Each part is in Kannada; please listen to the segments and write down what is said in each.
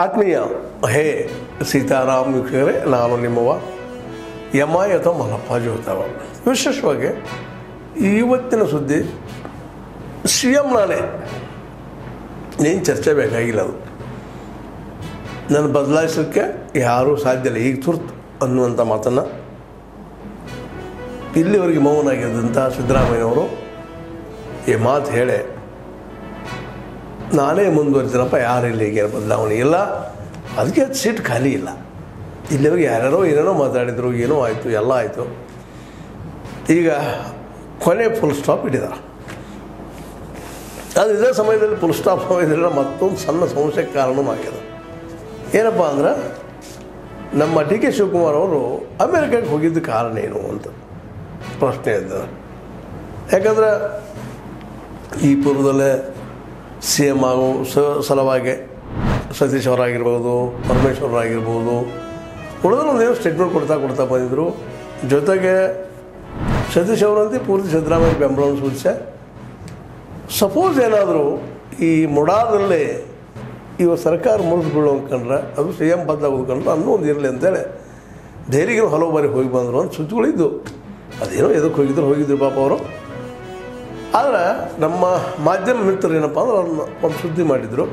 ಆತ್ಮೀಯ ಹೇ ಸೀತಾರಾಮ್ ವೀಕ್ಷಕರೇ ನಾನು ನಿಮ್ಮವ ಯಮಾಯತ ಮಲ್ಲಪ್ಪ ಜೋತಾವ ವಿಶೇಷವಾಗಿ ಇವತ್ತಿನ ಸುದ್ದಿ ಸಿ ಎಂ ನಾನೇ ಏನು ಚರ್ಚೆ ಬೇಕಾಗಿಲ್ಲ ಅದು ನನ್ನ ಬದಲಾಯಿಸೋಕ್ಕೆ ಯಾರೂ ಸಾಧ್ಯ ಇಲ್ಲ ಈಗ ತುರ್ತು ಅನ್ನುವಂಥ ಮಾತನ್ನು ಇಲ್ಲಿವರೆಗೆ ಮೌನಾಗಿದ್ದಂಥ ಸಿದ್ದರಾಮಯ್ಯನವರು ಈ ಮಾತು ಹೇಳಿ ನಾನೇ ಮುಂದುವರಿತೀನಪ್ಪ ಯಾರಿಲ್ಲ ಈಗ ಬದಲಾವಣೆ ಇಲ್ಲ ಅದಕ್ಕೆ ಸೀಟ್ ಖಾಲಿ ಇಲ್ಲ ಇಲ್ಲಿವರೆಗೆ ಯಾರ್ಯಾರೋ ಏನೇನೋ ಮಾತಾಡಿದರು ಏನೋ ಆಯಿತು ಎಲ್ಲ ಆಯಿತು ಈಗ ಕೊನೆ ಫುಲ್ ಸ್ಟಾಪ್ ಇಟ್ಟಿದ್ದಾರೆ ಅದು ಇದೇ ಸಮಯದಲ್ಲಿ ಫುಲ್ ಸ್ಟಾಪ್ ಸಮಯದಲ್ಲಿ ಮತ್ತೊಂದು ಸಣ್ಣ ಸಮಸ್ಯೆಗೆ ಕಾರಣವೂ ಆಗ್ಯದ ಏನಪ್ಪ ಅಂದ್ರೆ ನಮ್ಮ ಡಿ ಕೆ ಶಿವಕುಮಾರ್ ಅವರು ಅಮೇರಿಕಾಗೆ ಹೋಗಿದ್ದ ಕಾರಣ ಏನು ಅಂತ ಪ್ರಶ್ನೆ ಇದ್ದಾರೆ ಯಾಕಂದ್ರೆ ಈ ಪೂರ್ವದಲ್ಲೇ ಸಿ ಎಮ್ ಆಗೋ ಸ ಸಲುವಾಗಿ ಸತೀಶ್ ಅವರಾಗಿರ್ಬೋದು ಪರಮೇಶ್ವರರಾಗಿರ್ಬೋದು ಉಳಿದ್ರೆ ಒಂದೇನೋ ಸ್ಟೇಟ್ಮೆಂಟ್ ಕೊಡ್ತಾ ಕೊಡ್ತಾ ಬಂದಿದ್ದರು ಜೊತೆಗೆ ಸತೀಶ್ ಅವರಂತೆ ಪೂರ್ತಿ ಸಿದ್ದರಾಮಯ್ಯ ಬೆಂಬಲವನ್ನು ಸೂಚಿಸ ಸಪೋಸ್ ಏನಾದರೂ ಈ ಮುಡಾದಲ್ಲಿ ಇವ ಸರ್ಕಾರ ಮುರಿದು ಬೀಳೋ ಅನ್ಕೊಂಡ್ರೆ ಅದು ಸಿ ಎಮ್ ಬದ್ದಾಗ ಉಳ್ಕೊಂಡ್ರೆ ಅನ್ನೂ ಒಂದು ಇರಲಿ ಅಂತೇಳಿ ದೆಹಲಿಗೆ ಹಲವು ಬಾರಿ ಹೋಗಿ ಬಂದರು ಅಂತ ಸುದ್ದಿಗಳಿದ್ದು ಅದೇನೋ ಎದಕ್ಕೆ ಹೋಗಿದ್ರು ಹೋಗಿದ್ರು ಪಾಪ ಅವರು ಆದರೆ ನಮ್ಮ ಮಾಧ್ಯಮ ಮಿತ್ರರು ಏನಪ್ಪ ಅಂದ್ರೆ ಅವ್ರನ್ನ ಒಂದು ಸುದ್ದಿ ಮಾಡಿದರು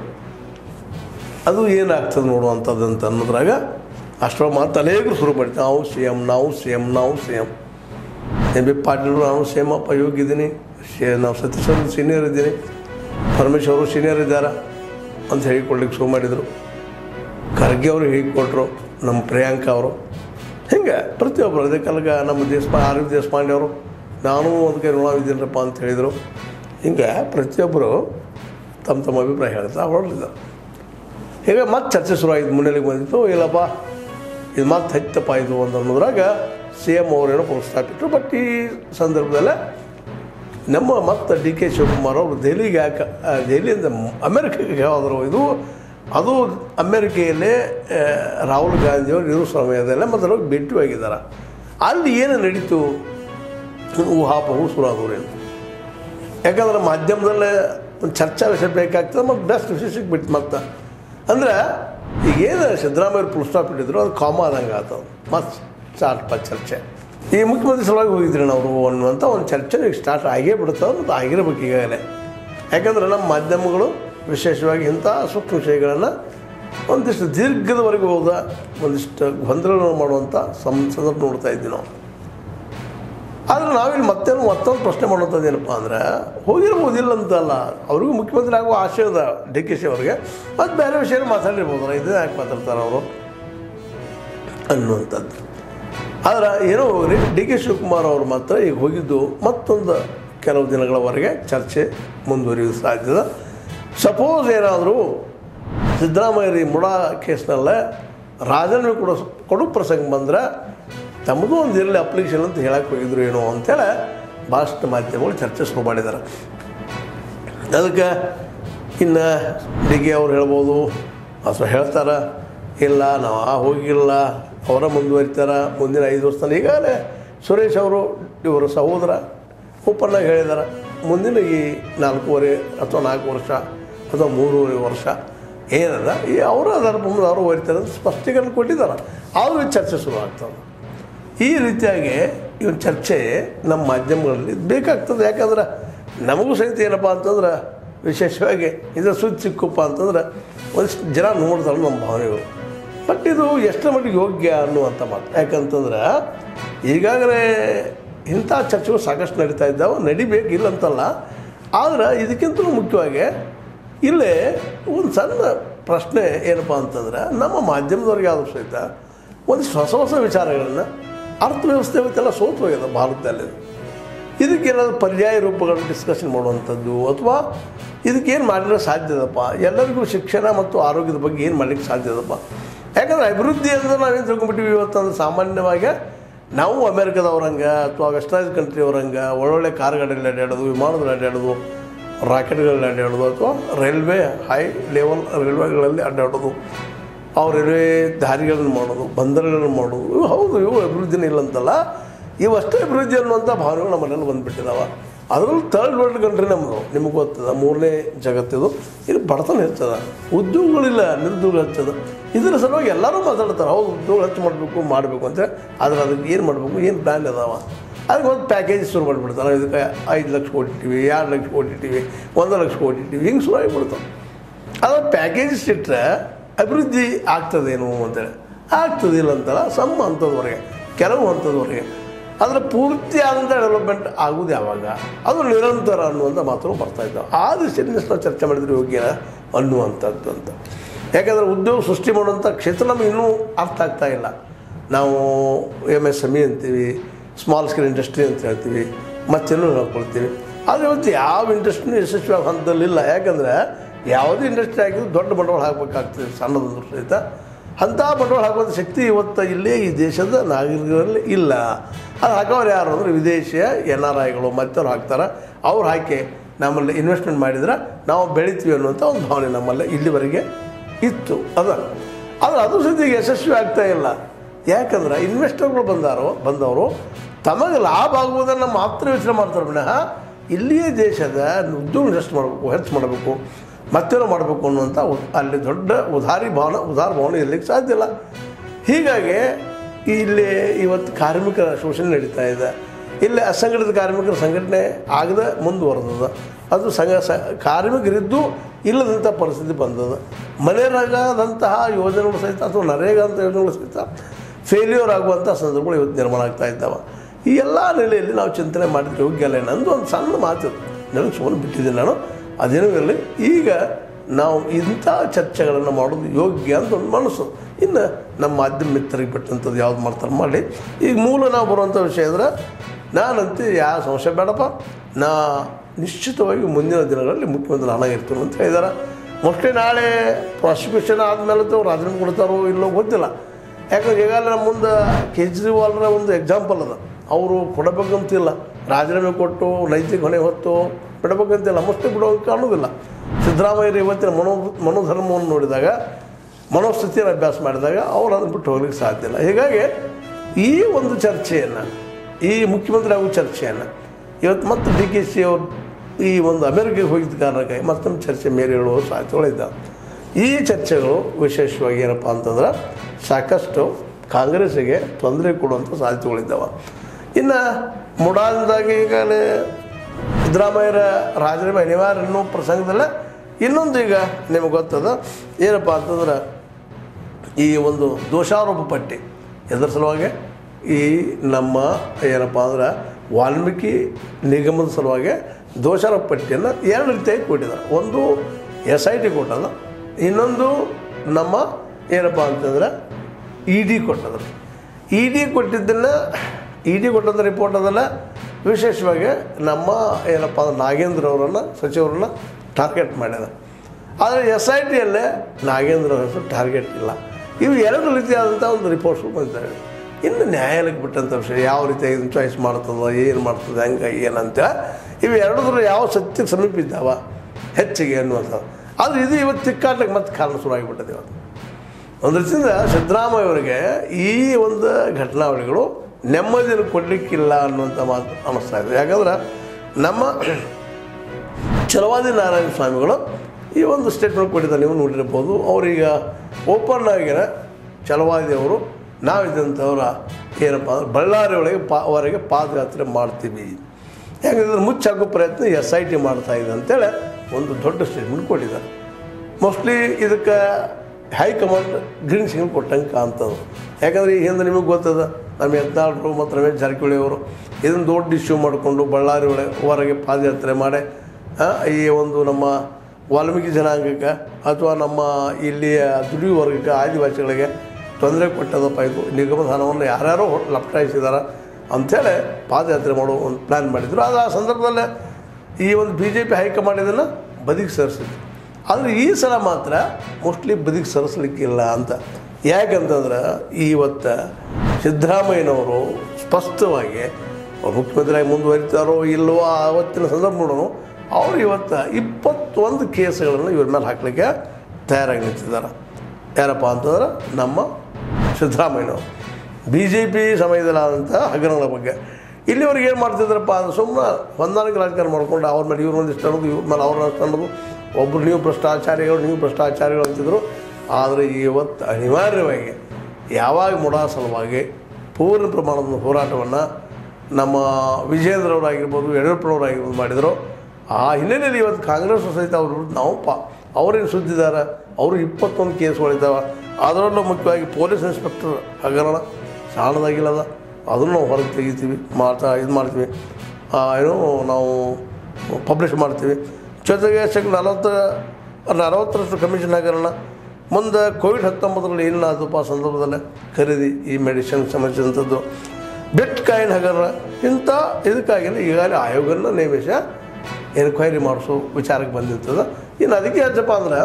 ಅದು ಏನಾಗ್ತದೆ ನೋಡುವಂಥದ್ದು ಅಂತ ಅನ್ನೋದ್ರಾಗ ಅಷ್ಟರ ಮಾತು ಅನೇಕರು ಶುರು ಮಾಡಿದ್ರು ನಾವು ಸಿ ಎಮ್ ನಾವು ಸಿ ಎಮ್ ನಾವು ಸಿ ಎಮ್ ಎನ್ ಬಿ ಪಾಟೀಲರು ನಾನು ಸಿ ಎಮ್ ಅಪ್ಪ ಯೋಗಿದ್ದೀನಿ ಶೇ ನಾವು ಸತೀಶ್ ಅವರು ಸೀನಿಯರ್ ಇದ್ದೀನಿ ಪರಮೇಶ್ವರ್ ಅವರು ಸೀನಿಯರ್ ಇದ್ದಾರೆ ಅಂತ ಹೇಳಿಕೊಳ್ಳಿಕ್ಕೆ ಶುರು ಮಾಡಿದರು ಖರ್ಗೆ ಅವರು ಹೇಳಿಕೊಟ್ರು ನಮ್ಮ ಪ್ರಿಯಾಂಕ ಅವರು ಹಿಂಗೆ ಪ್ರತಿಯೊಬ್ಬರು ಅದೇ ಕಾಲಕ್ಕೆ ನಮ್ಮ ದೇಶಪಾಂಡೆ ಆರ್ ವಿ ದೇಶಪಾಂಡೆ ಅವರು ನಾನು ಅದಕ್ಕೆ ಋಣವಿದ್ದೀನಪ್ಪ ಅಂತ ಹೇಳಿದರು ಹಿಂಗೆ ಪ್ರತಿಯೊಬ್ಬರು ತಮ್ಮ ತಮ್ಮ ಅಭಿಪ್ರಾಯ ಹೇಳ್ತಾ ಹೊರಲಿದ್ದಾರೆ ಈಗ ಮತ್ತೆ ಚರ್ಚೆ ಶುರುವಾಗಿದ್ದು ಮುನ್ನೆಲೆಗೆ ಬಂದಿತ್ತು ಇಲ್ಲಪ್ಪ ಇದು ಮತ್ತೆ ಹತ್ತಪ್ಪ ಇದು ಅಂತ ಅನ್ನೋದ್ರಾಗ ಸಿ ಎಮ್ ಅವರೇನೋ ಪ್ರೋತ್ಸಾಹಿಟ್ಟರು ಬಟ್ ಈ ಸಂದರ್ಭದಲ್ಲೇ ನಮ್ಮ ಮತ್ತು ಡಿ ಕೆ ಶಿವಕುಮಾರ್ ಅವರು ದೆಹಲಿಗೆ ಯಾಕೆ ಆ, ದೆಹಲಿಯಿಂದ ಅಮೆರಿಕಕ್ಕೆ ಹೋದರು ಇದು ಅದು ಅಮೆರಿಕೆಯಲ್ಲೇ ಆ, ರಾಹುಲ್ ಗಾಂಧಿಯವರು ಇರೋ ಸಮಯದಲ್ಲೇ ಮತ್ತು ಅವ್ರಿಗೆ ಭೇಟಿಯಾಗಿದ್ದಾರೆ ಅಲ್ಲಿ ಏನು ನಡೀತು ಊಹಾಪಹು ಶುರು ಆದವ್ರು ಏನು ಯಾಕಂದ್ರೆ ಮಾಧ್ಯಮದಲ್ಲೇ ಒಂದು ಚರ್ಚಾ ವಿಷಯ ಬೇಕಾಗ್ತದೆ ಮತ್ತು ಬೆಸ್ಟ್ ವಿಷಯ ಸಿಕ್ಬಿಟ್ಟು ಮತ್ತೆ ಅಂದ್ರೆ ಈಗೇನು ಸಿದ್ದರಾಮಯ್ಯ ಫುಲ್ ಸ್ಟಾಪ್ ಇಟ್ಟಿದ್ರು ಅದು ಕಾಮ ಆದಂಗೆ ಆತದು ಮತ್ತು ಸ್ಟಾರ್ಟ್ ಪ ಚರ್ಚೆ ಈ ಮುಖ್ಯಮಂತ್ರಿ ಸಲುವಾಗಿ ಹೋಗಿದ್ರಿ ನಾವು ಅನ್ನುವಂಥ ಒಂದು ಚರ್ಚೆ ಈಗ ಸ್ಟಾರ್ಟ್ ಆಗೇ ಬಿಡುತ್ತದೆ ಮತ್ತು ಆಗಿರ್ಬೇಕು ಈಗಾಗಲೇ ಯಾಕಂದ್ರೆ ನಮ್ಮ ಮಾಧ್ಯಮಗಳು ವಿಶೇಷವಾಗಿ ಇಂಥ ಸೂಕ್ಷ್ಮ ವಿಷಯಗಳನ್ನು ಒಂದಿಷ್ಟು ದೀರ್ಘದವರೆಗೆ ಹೋದ ಒಂದಿಷ್ಟು ಗೊಂದಲ ಮಾಡುವಂಥ ಸಂ ಸಂದರ್ಭ ನೋಡ್ತಾ ಇದ್ವಿ ನಾವು ಆದರೆ ನಾವಿಲ್ಲಿ ಮತ್ತೇನು ಮತ್ತೊಂದು ಪ್ರಶ್ನೆ ಮಾಡುವಂಥದ್ದು ಏನಪ್ಪ ಅಂದ್ರೆ ಹೋಗಿರ್ಬೋದಿಲ್ಲ ಅಂತಲ್ಲ ಅವ್ರಿಗೂ ಮುಖ್ಯಮಂತ್ರಿ ಆಗುವ ಆಶೆ ಅದ ಡಿ ಕೆ ಶಿ ಅವ್ರಿಗೆ ಮತ್ತು ಬೇರೆ ವಿಷಯ ಮಾತಾಡಿರ್ಬೋದಲ್ಲ ಇದೇ ಯಾಕೆ ಮಾತಾಡ್ತಾರೆ ಅವರು ಅನ್ನುವಂಥದ್ದು ಆದರೆ ಏನೋ ಹೋಗ್ರಿ ಡಿ ಕೆ ಶಿವಕುಮಾರ್ ಅವರು ಮಾತ್ರ ಈಗ ಹೋಗಿದ್ದು ಮತ್ತೊಂದು ಕೆಲವು ದಿನಗಳವರೆಗೆ ಚರ್ಚೆ ಮುಂದುವರಿಯುವ ಸಾಧ್ಯದ ಸಪೋಸ್ ಏನಾದರೂ ಸಿದ್ದರಾಮಯ್ಯ ಮುಡಾ ಕೇಸ್ನಲ್ಲೇ ರಾಜೀನಾಮೆ ಕೊಡೋ ಕೊಡೋ ಪ್ರಸಂಗ ಬಂದರೆ ತಮ್ಮದು ಒಂದು ಇರಲಿ ಅಪ್ಲಿಕೇಶನ್ ಅಂತ ಹೇಳಕ್ಕೆ ಹೋಗಿದ್ರು ಏನೋ ಅಂತೇಳಿ ಭಾಳಷ್ಟು ಮಾಧ್ಯಮಗಳು ಚರ್ಚೆ ಶುರು ಮಾಡಿದ್ದಾರೆ ಅದಕ್ಕೆ ಇನ್ನು ಡಿ ಕೆ ಅವ್ರು ಹೇಳ್ಬೋದು ಅಥವಾ ಹೇಳ್ತಾರೆ ಇಲ್ಲ ನಾವು ಆ ಹೋಗಿಲ್ಲ ಅವರ ಮುಂದುವರಿತಾರೆ ಮುಂದಿನ ಐದು ವರ್ಷದಲ್ಲಿ ಈಗಾಗಲೇ ಸುರೇಶ್ ಅವರು ಇವರು ಸಹೋದರ ಓಪನ್ನಾಗಿ ಹೇಳಿದ್ದಾರೆ ಮುಂದಿನ ಈ ನಾಲ್ಕೂವರೆ ಅಥವಾ ನಾಲ್ಕು ವರ್ಷ ಅಥವಾ ಮೂರುವರೆ ವರ್ಷ ಏನದ ಈ ಅವರು ಅದರ ಮುಂದೆ ಅವರು ಹೋಗ್ತಾರೆ ಅಂತ ಸ್ಪಷ್ಟೀಕರಣ ಕೊಟ್ಟಿದ್ದಾರೆ ಆದರೂ ಈ ಚರ್ಚೆ ಶುರು ಆಗ್ತದೆ ಈ ರೀತಿಯಾಗಿ ಈ ಒಂದು ಚರ್ಚೆ ನಮ್ಮ ಮಾಧ್ಯಮಗಳಲ್ಲಿ ಬೇಕಾಗ್ತದೆ ಯಾಕಂದ್ರೆ ನಮಗೂ ಸಹಿತ ಏನಪ್ಪ ಅಂತಂದ್ರೆ ವಿಶೇಷವಾಗಿ ಇದು ಸುದ್ದಿ ಸಿಕ್ಕಪ್ಪ ಅಂತಂದ್ರೆ ಒಂದಿಷ್ಟು ಜನ ನೋಡ್ತಾರೆ ನಮ್ಮ ಭಾವನೆಗಳು ಬಟ್ ಇದು ಎಷ್ಟರ ಮಟ್ಟಿಗೆ ಯೋಗ್ಯ ಅನ್ನುವಂಥ ಮಾತು ಯಾಕಂತಂದ್ರೆ ಈಗಾಗಲೇ ಇಂಥ ಚರ್ಚೆಗಳು ಸಾಕಷ್ಟು ನಡೀತಾ ಇದ್ದಾವೆ ನಡಿಬೇಕು ಇಲ್ಲ ಅಂತಲ್ಲ ಆದ್ರೆ ಇದಕ್ಕಿಂತಲೂ ಮುಖ್ಯವಾಗಿ ಇಲ್ಲೇ ಒಂದು ಸಣ್ಣ ಪ್ರಶ್ನೆ ಏನಪ್ಪ ಅಂತಂದ್ರೆ ನಮ್ಮ ಮಾಧ್ಯಮದವ್ರಿಗೆ ಆದರೂ ಸಹಿತ ಒಂದಿಷ್ಟು ಹೊಸ ಹೊಸ ವಿಚಾರಗಳನ್ನು ಅರ್ಥವ್ಯವಸ್ಥೆ ಇವತ್ತೆಲ್ಲ ಸೋತು ಹೋಗಿದೆ ಭಾರತದಲ್ಲಿ ಇದಕ್ಕೇನಾದ್ರು ಪರ್ಯಾಯ ರೂಪಗಳನ್ನು ಡಿಸ್ಕಷನ್ ಮಾಡುವಂಥದ್ದು ಅಥವಾ ಇದಕ್ಕೇನು ಮಾಡಿದ್ರೆ ಸಾಧ್ಯದಪ್ಪ ಎಲ್ಲರಿಗೂ ಶಿಕ್ಷಣ ಮತ್ತು ಆರೋಗ್ಯದ ಬಗ್ಗೆ ಏನು ಮಾಡಲಿಕ್ಕೆ ಸಾಧ್ಯದಪ್ಪ ಯಾಕಂದ್ರೆ ಅಭಿವೃದ್ಧಿ ಅಂದ್ರೆ ನಾವೇನು ತಿಳ್ಕೊಂಬಿಟ್ಟಿವಿ ಇವತ್ತಂದ್ರೆ ಸಾಮಾನ್ಯವಾಗಿ ನಾವು ಅಮೇರಿಕದವ್ರಂಗೆ ಅಥವಾ ವೆಸ್ಟರ್ನೈಸ್ ಕಂಟ್ರಿಯವ್ರಂಗೆ ಒಳ್ಳೊಳ್ಳೆ ಕಾರ್ಗಳಲ್ಲಿ ಅಡ್ಡಾಡೋದು ವಿಮಾನದಲ್ಲಿ ಅಡ್ಡಾಡೋದು ರಾಕೆಟ್ಗಳಲ್ಲಿ ಅಡ್ಡಾಡೋದು ಅಥವಾ ರೈಲ್ವೆ ಹೈ ಲೆವೆಲ್ ರೈಲ್ವೆಗಳಲ್ಲಿ ಅಡ್ಡಾಡೋದು ಅವ್ರ ರೈಲ್ವೆ ದಾರಿಗಳನ್ನು ಮಾಡೋದು ಬಂದರುಗಳನ್ನು ಮಾಡೋದು ಇವು ಹೌದು ಇವು ಅಭಿವೃದ್ಧಿನೇ ಇಲ್ಲ ಅಂತಲ್ಲ ಇವಷ್ಟೇ ಅಭಿವೃದ್ಧಿ ಅನ್ನುವಂಥ ಭಾವನೆಗಳು ನಮ್ಮಲ್ಲೆಲ್ಲ ಬಂದುಬಿಟ್ಟಿದ್ದಾವೆ ಅದರಲ್ಲೂ ಥರ್ಡ್ ವರ್ಲ್ಡ್ ಕಂಟ್ರಿ ನಮ್ಮದು ನಿಮಗೆ ಗೊತ್ತದ ಮೂರನೇ ಜಗತ್ತಿದು ಇಲ್ಲಿ ಬಡತನ ಹೆಚ್ಚದ ಉದ್ಯೋಗಗಳಿಲ್ಲ ನಿರುದ್ಯೋಗ ಹೆಚ್ಚದ ಇದರ ಸಲುವಾಗಿ ಎಲ್ಲರೂ ಮಾತಾಡ್ತಾರೆ ಹೌದು ಉದ್ಯೋಗ ಹೆಚ್ಚು ಮಾಡಬೇಕು ಮಾಡಬೇಕು ಅಂತ ಆದರೆ ಅದಕ್ಕೆ ಏನು ಮಾಡಬೇಕು ಏನು ಪ್ಲ್ಯಾನ್ ಅದಾವ ಅದಕ್ಕೆ ಒಂದು ಪ್ಯಾಕೇಜ್ ಶುರು ಮಾಡಿಬಿಡ್ತಾರೆ ಇದಕ್ಕೆ ಐದು ಲಕ್ಷ ಕೋಟಿ ಇಟ್ಟಿವಿ ಎರಡು ಲಕ್ಷ ಕೋಟಿ ಇಟ್ಟಿವಿ ಒಂದು ಲಕ್ಷ ಕೋಟಿ ಇಟ್ಟಿವಿ ಹಿಂಗೆ ಶುರು ಆಗಿಬಿಡ್ತಾವೆ ಅದ್ರ ಪ್ಯಾಕೇಜಸ್ ಇಟ್ಟರೆ ಅಭಿವೃದ್ಧಿ ಆಗ್ತದೇನು ಅಂತೇಳಿ ಆಗ್ತದಿಲ್ಲ ಅಂತಲ್ಲ ಸಮ ಹಂತದವರೆಗೆ ಕೆಲವು ಹಂತದವರೆಗೆ ಆದರೆ ಪೂರ್ತಿ ಆದಂಥ ಡೆವಲಪ್ಮೆಂಟ್ ಆಗುವುದು ಯಾವಾಗ ಅದು ನಿರಂತರ ಅನ್ನುವಂಥ ಮಾತುಗಳು ಬರ್ತಾ ಇದ್ದಾವೆ ಆ ದೃಷ್ಟಿಯಲ್ಲಿ ನಾವು ಚರ್ಚೆ ಮಾಡಿದ್ರೆ ಯೋಗ್ಯ ಅನ್ನುವಂಥದ್ದು ಅಂತ ಯಾಕಂದರೆ ಉದ್ಯೋಗ ಸೃಷ್ಟಿ ಮಾಡುವಂಥ ಕ್ಷೇತ್ರ ನಮಗೆ ಇನ್ನೂ ಅರ್ಥ ಆಗ್ತಾ ಇಲ್ಲ ನಾವು ಎಮ್ ಎಸ್ ಎಮ್ ಇ ಅಂತೀವಿ ಸ್ಮಾಲ್ ಸ್ಕೇಲ್ ಇಂಡಸ್ಟ್ರಿ ಅಂತ ಹೇಳ್ತೀವಿ ಮತ್ತೆಲ್ಲೂ ಹೇಳ್ಕೊಳ್ತೀವಿ ಆದರೆ ಇವತ್ತು ಯಾವ ಇಂಡಸ್ಟ್ರಿನೂ ಯಶಸ್ವಿ ಆಗೋ ಹಂತದಲ್ಲಿಲ್ಲ ಯಾಕಂದರೆ ಯಾವುದೇ ಇಂಡಸ್ಟ್ರಿ ಆಗಿದ್ದು ದೊಡ್ಡ ಬಂಡವಾಳ ಹಾಕಬೇಕಾಗ್ತದೆ ಸಣ್ಣದೊಂದು ಸಹಿತ ಅಂಥ ಬಂಡವಾಳ ಹಾಕುವಂಥ ಶಕ್ತಿ ಇವತ್ತು ಇಲ್ಲೇ ಈ ದೇಶದ ನಾಗರಿಕರಲ್ಲಿ ಇಲ್ಲ ಅದು ಹಾಕೋರು ಯಾರು ಅಂದರೆ ವಿದೇಶಿಯ ಎನ್ ಆರ್ ಐಗಳು ಮತ್ತವ್ರು ಹಾಕ್ತಾರೆ ಅವ್ರು ಹಾಕಿ ನಮ್ಮಲ್ಲಿ ಇನ್ವೆಸ್ಟ್ಮೆಂಟ್ ಮಾಡಿದ್ರೆ ನಾವು ಬೆಳಿತೀವಿ ಅನ್ನುವಂಥ ಒಂದು ಭಾವನೆ ನಮ್ಮಲ್ಲಿ ಇಲ್ಲಿವರೆಗೆ ಇತ್ತು ಅದ ಆದರೆ ಅದು ಸಹಿತ ಈಗ ಯಶಸ್ವಿ ಆಗ್ತಾ ಇಲ್ಲ ಯಾಕಂದ್ರೆ ಇನ್ವೆಸ್ಟರ್ಗಳು ಬಂದಾರೋ ಬಂದವರು ತಮಗೆ ಲಾಭ ಆಗುವುದನ್ನು ಮಾತ್ರ ಯೋಚನೆ ಮಾಡ್ತಾರೆ ವಿನಃ ಇಲ್ಲಿಯೇ ದೇಶದ ಉದ್ಯೋಗ ಇನ್ವೆಸ್ಟ್ ಮಾಡಬೇಕು ಹೆಚ್ಚು ಮಾಡಬೇಕು ಮತ್ತೇನೋ ಮಾಡಬೇಕು ಅನ್ನುವಂಥ ಉ- ಅಲ್ಲಿ ದೊಡ್ಡ ಉದಾರಿ ಭಾವನೆ ಉದಾರ ಭಾವನೆ ಇರಲಿಕ್ಕೆ ಸಾಧ್ಯ ಇಲ್ಲ ಹೀಗಾಗಿ ಇಲ್ಲಿ ಇವತ್ತು ಕಾರ್ಮಿಕರ ಶೋಷಣೆ ನಡೀತಾ ಇದೆ ಇಲ್ಲಿ ಅಸಂಘಟಿತ ಕಾರ್ಮಿಕರ ಸಂಘಟನೆ ಆಗದೆ ಮುಂದುವರೆದದ ಅದು ಸಂಘ ಸ ಕಾರ್ಮಿಕರಿದ್ದು ಇಲ್ಲದಂಥ ಪರಿಸ್ಥಿತಿ ಬಂದದ ಮನೆರಗಾದಂತಹ ಯೋಜನೆಗಳು ಸಹಿತ ಅಥವಾ ನರೇಗಾ ಅಂತ ಯೋಜನೆಗಳು ಸಹಿತ ಫೇಲ್ಯೂರ್ ಆಗುವಂಥ ಸಂದರ್ಭಗಳು ಇವತ್ತು ನಿರ್ಮಾಣ ಆಗ್ತಾ ಇದ್ದಾವೆ ಈ ಎಲ್ಲ ನೆಲೆಯಲ್ಲಿ ನಾವು ಚಿಂತನೆ ಮಾಡಿದ್ರೆ ಯೋಗ್ಯ ಅಲ್ಲ ನಂದು ಒಂದು ಸಣ್ಣ ಮಾತು ನನಗೆ ಸುಮ್ಮನೆ ಬಿಟ್ಟಿದ್ದೀನಿ ನಾನು ಅದೇನೂ ಇರಲಿ ಈಗ ನಾವು ಇಂಥ ಚರ್ಚೆಗಳನ್ನು ಮಾಡೋದು ಯೋಗ್ಯ ಅಂತ ಒಂದು ಮನಸ್ಸು ಇನ್ನು ನಮ್ಮ ಮಾಧ್ಯಮ ಮಿತ್ರರಿಗೆ ಬಿಟ್ಟಂಥದ್ದು ಯಾವ್ದು ಮಾಡ್ತಾರೆ ಮಾಡಿ ಈಗ ಮೂಲ ನಾವು ಬರುವಂಥ ವಿಷಯ ಅಂದ್ರೆ ನಾನಂತೆ ಯಾವ ಸಮಸ್ಯೆ ಬೇಡಪ್ಪ ನಾ ನಿಶ್ಚಿತವಾಗಿ ಮುಂದಿನ ದಿನಗಳಲ್ಲಿ ಮುಖ್ಯಮಂತ್ರಿ ನಾನಾಗಿರ್ತೀನಿ ಅಂತ ಹೇಳಿದ್ದಾರೆ ಮೋಸ್ಟ್ಲಿ ನಾಳೆ ಪ್ರಾಸಿಕ್ಯೂಷನ್ ಆದಮೇಲೆ ಅವ್ರು ರಾಜೀನಾಮೆ ಕೊಡ್ತಾರೋ ಇಲ್ಲೋ ಗೊತ್ತಿಲ್ಲ ಯಾಕಂದ್ರೆ ಈಗಾಗಲೇ ನಮ್ಮ ಮುಂದೆ ಕೇಜ್ರಿವಾಲ್ರ ಒಂದು ಎಕ್ಸಾಂಪಲ್ ಅದ ಅವರು ಕೊಡಬೇಕಂತಿಲ್ಲ ರಾಜೀನಾಮೆ ಕೊಟ್ಟು ನೈತಿಕ ಹೊಣೆ ಹೊತ್ತು ಬಿಡಬೇಕಂತಿಲ್ಲ ಮೋಸ್ಟ್ಲಿ ಬಿಡೋಕೆ ಕಾಣೋದಿಲ್ಲ ಸಿದ್ದರಾಮಯ್ಯರ ಇವತ್ತಿನ ಮನೋ ಮನೋಧರ್ಮವನ್ನು ನೋಡಿದಾಗ ಮನೋಸ್ಥಿತಿಯನ್ನು ಅಭ್ಯಾಸ ಮಾಡಿದಾಗ ಅವ್ರು ಅದನ್ನು ಬಿಟ್ಟು ಹೋಗ್ಲಿಕ್ಕೆ ಸಾಧ್ಯ ಇಲ್ಲ ಹೀಗಾಗಿ ಈ ಒಂದು ಚರ್ಚೆಯನ್ನು ಈ ಮುಖ್ಯಮಂತ್ರಿ ಆಗೋ ಚರ್ಚೆಯನ್ನು ಇವತ್ತು ಮತ್ತೆ ಡಿ ಕೆ ಸಿ ಅವರು ಈ ಒಂದು ಅಮೆರಿಕೆಗೆ ಹೋಗಿದ್ದ ಕಾರಣಕ್ಕಾಗಿ ಮತ್ತೊಂದು ಚರ್ಚೆ ಮೇಲೆ ಹೇಳುವ ಸಾಧ್ಯತೆಗಳಿದ್ದಾವೆ ಈ ಚರ್ಚೆಗಳು ವಿಶೇಷವಾಗಿ ಏನಪ್ಪ ಅಂತಂದ್ರೆ ಸಾಕಷ್ಟು ಕಾಂಗ್ರೆಸ್ಸಿಗೆ ತೊಂದರೆ ಕೊಡುವಂಥ ಸಾಧ್ಯತೆಗಳಿದ್ದಾವೆ ಇನ್ನು ಮುಡಾಲ್ದಾಗಿ ಈಗಾಗಲೇ ಸಿದ್ದರಾಮಯ್ಯರ ರಾಜೀನಾಮೆ ಅನಿವಾರ್ಯ ಅನ್ನೋ ಪ್ರಸಂಗದಲ್ಲೇ ಇನ್ನೊಂದು ಈಗ ನಿಮಗೆ ಗೊತ್ತದ ಏನಪ್ಪ ಅಂತಂದ್ರೆ ಈ ಒಂದು ದೋಷಾರೋಪ ಪಟ್ಟಿ ಎದರ ಸಲುವಾಗಿ ಈ ನಮ್ಮ ಏನಪ್ಪ ಅಂದ್ರೆ ವಾಲ್ಮೀಕಿ ನಿಗಮದ ಸಲುವಾಗಿ ದೋಷಾರೋಪ ಪಟ್ಟಿಯನ್ನು ಎರಡು ರೀತಿಯಾಗಿ ಕೊಟ್ಟಿದ್ದಾರೆ ಒಂದು ಎಸ್ ಐ ಟಿ ಕೊಟ್ಟದ ಇನ್ನೊಂದು ನಮ್ಮ ಏನಪ್ಪ ಅಂತಂದ್ರೆ ಇ ಡಿ ಕೊಟ್ಟದ್ರು ಇ ಡಿ ಕೊಟ್ಟಿದ್ದನ್ನು ಇ ಡಿ ಕೊಟ್ಟಂಥ ರಿಪೋರ್ಟ್ ಅದಲ್ಲ ವಿಶೇಷವಾಗಿ ನಮ್ಮ ಏನಪ್ಪ ಅಂದ್ರೆ ನಾಗೇಂದ್ರ ಅವರನ್ನು ಸಚಿವರನ್ನ ಟಾರ್ಗೆಟ್ ಮಾಡ್ಯದ ಆದರೆ ಎಸ್ ಐ ಟಿಯಲ್ಲೇ ನಾಗೇಂದ್ರ ಅವ್ರ ಹೆಸರು ಟಾರ್ಗೆಟ್ ಇಲ್ಲ ಇವು ಎರಡು ರೀತಿಯಾದಂಥ ಒಂದು ರಿಪೋರ್ಟ್ಸ್ ಬಂದಿದ್ದಾವೆ ಇನ್ನು ನ್ಯಾಯಾಲಯಕ್ಕೆ ಬಿಟ್ಟಂಥ ವಿಷಯ ಯಾವ ರೀತಿ ಇದನ್ನು ಚಾಯ್ಸ್ ಮಾಡ್ತದ ಏನು ಮಾಡ್ತದೆ ಹಂಗೆ ಏನಂತ ಇವು ಎರಡದ್ರ ಯಾವ ಸತ್ಯಕ್ಕೆ ಸಮೀಪ ಇದ್ದಾವ ಹೆಚ್ಚಿಗೆ ಅನ್ನುವಂಥದ್ದು ಆದರೆ ಇದು ಇವತ್ತು ತಿಕ್ಕಾಟ್ಲಿಕ್ಕೆ ಮತ್ತೆ ಕಾರಣ ಶುರುವಾಗಿಬಿಟ್ಟದೆ ಇವತ್ತು ಒಂದು ರೀತಿಯಿಂದ ಸಿದ್ದರಾಮಯ್ಯ ಅವರಿಗೆ ಈ ಒಂದು ಘಟನಾವಳಿಗಳು ನೆಮ್ಮದಿಯನ್ನು ಕೊಡಲಿಕ್ಕಿಲ್ಲ ಅನ್ನುವಂಥ ಮಾತು ಅನ್ನಿಸ್ತಾ ಇದೆ ಯಾಕಂದ್ರೆ ನಮ್ಮ ಛಲವಾದಿ ನಾರಾಯಣ ಸ್ವಾಮಿಗಳು ಈ ಒಂದು ಸ್ಟೇಟ್ಮೆಂಟ್ ಕೊಟ್ಟಿದ್ದಾರೆ ನೀವು ನೋಡಿರ್ಬೋದು ಅವರೀಗ ಓಪನ್ ಆಗಿನ ಛಲವಾದಿ ಅವರು ನಾವಿದ್ದಂಥವ್ರ ಏನಪ್ಪ ಅಂದ್ರೆ ಬಳ್ಳಾರಿ ಒಳಗೆ ಪಾ ಅವರೆಗೆ ಪಾದಯಾತ್ರೆ ಮಾಡ್ತೀವಿ ಯಾಕಂದ್ರೆ ಮುಚ್ಚಾಕೋ ಪ್ರಯತ್ನ ಎಸ್ ಐ ಟಿ ಮಾಡ್ತಾ ಇದೆ ಅಂತೇಳಿ ಒಂದು ದೊಡ್ಡ ಸ್ಟೇಟ್ಮೆಂಟ್ ಕೊಟ್ಟಿದ್ದಾರೆ ಮೋಸ್ಟ್ಲಿ ಇದಕ್ಕೆ ಹೈಕಮಾಂಡ್ ಗ್ರೀನ್ ಸಿಗ್ನಲ್ ಕೊಟ್ಟಂಗೆ ಕಾಣ್ತದೆ ಯಾಕಂದ್ರೆ ಈ ಹಿಂದೆ ನಿಮಗೆ ಗೊತ್ತದ ನಮ್ಮ ಯತ್ನಾಳರು ಮತ್ತು ರಮೇಶ್ ಜಾರಕಿಹೊಳಿ ಅವರು ಇದನ್ನು ದೊಡ್ಡ ಇಶ್ಯೂ ಮಾಡಿಕೊಂಡು ಬಳ್ಳಾರಿ ಒಳಗೆ ಹೊರಗೆ ಪಾದಯಾತ್ರೆ ಮಾಡಿ ಆ, ಈ ಒಂದು ನಮ್ಮ ವಾಲ್ಮೀಕಿ ಜನಾಂಗಕ್ಕೆ ಅಥವಾ ನಮ್ಮ ಇಲ್ಲಿಯ ದುಡಿಯುವ ವರ್ಗಕ್ಕೆ ಆದಿವಾಸಿಗಳಿಗೆ ತೊಂದರೆ ಕೊಟ್ಟದಪ್ಪ ಇದು ನಿಗಮದ ಹಣವನ್ನು ಯಾರ್ಯಾರೋ ಲಪಟಾಯಿಸಿದಾರೆ ಅಂಥೇಳಿ ಪಾದಯಾತ್ರೆ ಮಾಡೋ ಒಂದು ಪ್ಲ್ಯಾನ್ ಮಾಡಿದ್ರು ಅದು ಆ ಸಂದರ್ಭದಲ್ಲೇ ಈ ಒಂದು ಬಿ ಜೆ ಪಿ ಹೈಕಮಾಂಡ್ ಇದನ್ನು ಬದಿಗೆ ಸರಿಸಿದ್ರು ಆದರೆ ಈ ಸಲ ಮಾತ್ರ ಮೋಸ್ಟ್ಲಿ ಬದಿಗೆ ಸರಿಸ್ಲಿಕ್ಕಿಲ್ಲ ಅಂತ ಯಾಕಂತಂದ್ರೆ ಇವತ್ತು ಸಿದ್ದರಾಮಯ್ಯನವರು ಸ್ಪಷ್ಟವಾಗಿ ಅವ್ರು ಮುಖ್ಯಮಂತ್ರಿಯಾಗಿ ಮುಂದುವರಿತಾರೋ ಇಲ್ವೋ ಆವತ್ತಿನ ಸಂದರ್ಭ ನೋಡೋಣ ಅವ್ರು ಇವತ್ತು ಇಪ್ಪತ್ತೊಂದು ಕೇಸುಗಳನ್ನು ಇವ್ರ ಮೇಲೆ ಹಾಕಲಿಕ್ಕೆ ತಯಾರಾಗಿ ನಿಂತಿದ್ದಾರೆ ಯಾರಪ್ಪ ಅಂತಂದ್ರೆ ನಮ್ಮ ಸಿದ್ದರಾಮಯ್ಯನವರು ಬಿ ಜೆ ಪಿ ಸಮಯದಲ್ಲಾದಂಥ ಹಗರಣಗಳ ಬಗ್ಗೆ ಇಲ್ಲಿವರೆಗೆ ಏನು ಮಾಡ್ತಿದ್ರಪ್ಪ ಅದು ಸುಮ್ಮನೆ ಹೊಂದಾಣಿಕೆ ರಾಜಕಾರಣ ಮಾಡ್ಕೊಂಡು ಅವ್ರ ಮೇಲೆ ಇವ್ರು ಒಂದಿಷ್ಟು ಅನ್ನೋದು ಇವ್ರ ಮೇಲೆ ಅವ್ರನ್ನ ಅಷ್ಟು ಅನ್ನೋದು ಒಬ್ಬರು ನೀವು ಭ್ರಷ್ಟಾಚಾರಿಗಳು ನೀವು ಭ್ರಷ್ಟಾಚಾರಿಗಳು ಅಂತಿದ್ರು ಆದರೆ ಇವತ್ತು ಅನಿವಾರ್ಯವಾಗಿ ಯಾವಾಗ ಮುಡಾ ಸಲುವಾಗಿ ಪೂರ್ಣ ಪ್ರಮಾಣದ ಹೋರಾಟವನ್ನು ನಮ್ಮ ವಿಜೇಂದ್ರವರಾಗಿರ್ಬೋದು ಯಡಿಯೂರಪ್ಪನವರಾಗಿರ್ಬೋದು ಮಾಡಿದರು ಆ ಹಿನ್ನೆಲೆಯಲ್ಲಿ ಇವತ್ತು ಕಾಂಗ್ರೆಸ್ ಸಹಿತ ಅವರು ನಾವು ಪಾ ಅವರೇನು ಸುದ್ದಿದ್ದಾರೆ ಅವರು ಇಪ್ಪತ್ತೊಂದು ಕೇಸ್ಗಳಿದ್ದಾವೆ ಅದರಲ್ಲೂ ಮುಖ್ಯವಾಗಿ ಪೊಲೀಸ್ ಇನ್ಸ್ಪೆಕ್ಟರ್ ಹಗರಣ ಸಾಣದಾಗಿಲ್ಲದ ಅದನ್ನು ನಾವು ಹೊರಗೆ ತೆಗಿತೀವಿ ಮಾಡ್ತಾ ಇದು ಮಾಡ್ತೀವಿ ಆ, ಏನು ನಾವು ಪಬ್ಲಿಷ್ ಮಾಡ್ತೀವಿ ಜೊತೆಗೆ ಶೇಕಡ ನಲವತ್ತು ನಲವತ್ತರಷ್ಟು ಕಮಿಷನ್ ಹಗರಣ ಮುಂದೆ ಕೋವಿಡ್ ಹತ್ತೊಂಬತ್ತರಲ್ಲಿ ಏನಾದಪ್ಪ ಆ ಸಂದರ್ಭದಲ್ಲಿ ಖರೀದಿ ಈ ಮೆಡಿಸಿನ್ ಸಂಬಂಧಿಸಿದಂಥದ್ದು ಬೆಟ್ ಕಾಯಿನ್ ಹಗರಣ ಇಂಥ ಇದಕ್ಕಾಗಿಲ್ಲ ಈಗಾಗಲೇ ಆಯೋಗನ ನೇಮಿಸ ಎನ್ಕ್ವೈರಿ ಮಾಡಿಸೋ ವಿಚಾರಕ್ಕೆ ಬಂದಿರ್ತದೆ ಇನ್ನು ಅದಕ್ಕೆ ಹೆಚ್ಚಪ್ಪ ಅಂದ್ರೆ